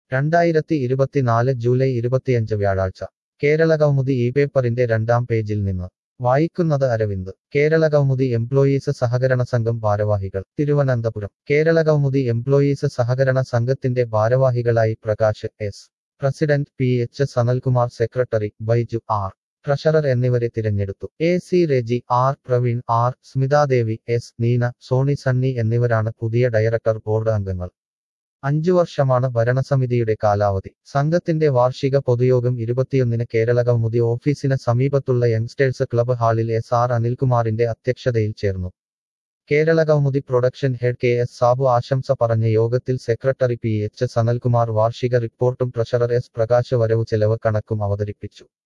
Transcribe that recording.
രണ്ടായിരത്തി ഇരുപത്തിനാല് ജൂലൈ ഇരുപത്തിയഞ്ച് വ്യാഴാഴ്ച കേരള കൗമുദി ഈ പേപ്പറിന്റെ രണ്ടാം പേജിൽ നിന്ന് വായിക്കുന്നത് അരവിന്ദ് കേരള കൗമുദി എംപ്ലോയീസ് സഹകരണ സംഘം ഭാരവാഹികൾ തിരുവനന്തപുരം കേരള കൗമുദി എംപ്ലോയീസ് സഹകരണ സംഘത്തിന്റെ ഭാരവാഹികളായി Prakash S president P H Sanalkumar secretary Baiju R treasurer എന്നിവരെ തിരഞ്ഞെടുത്തു A C Reji R Praveen R Smithadevi S Neena Sony Sunny എന്നിവരാണ് പുതിയ ഡയറക്ടർ ബോർഡ് അംഗങ്ങൾ അഞ്ചു വർഷമാണ് ഭരണസമിതിയുടെ കാലാവധി സംഘത്തിന്റെ വാർഷിക പൊതുയോഗം ഇരുപത്തിയൊന്നിന് കേരള കൗമുദി ഓഫീസിന് സമീപത്തുള്ള യങ്സ്റ്റേഴ്സ് ക്ലബ് ഹാളിൽ എസ് ആർ അനിൽകുമാറിന്റെ അധ്യക്ഷതയിൽ ചേർന്നു Kerala Kaumudi production head K S Sabu ആശംസ പറഞ്ഞ യോഗത്തിൽ സെക്രട്ടറി പി എച്ച് സനൽകുമാർ വാർഷിക റിപ്പോർട്ടും ട്രഷറർ എസ് പ്രകാശ് വരവ് ചെലവ് കണക്കും അവതരിപ്പിച്ചു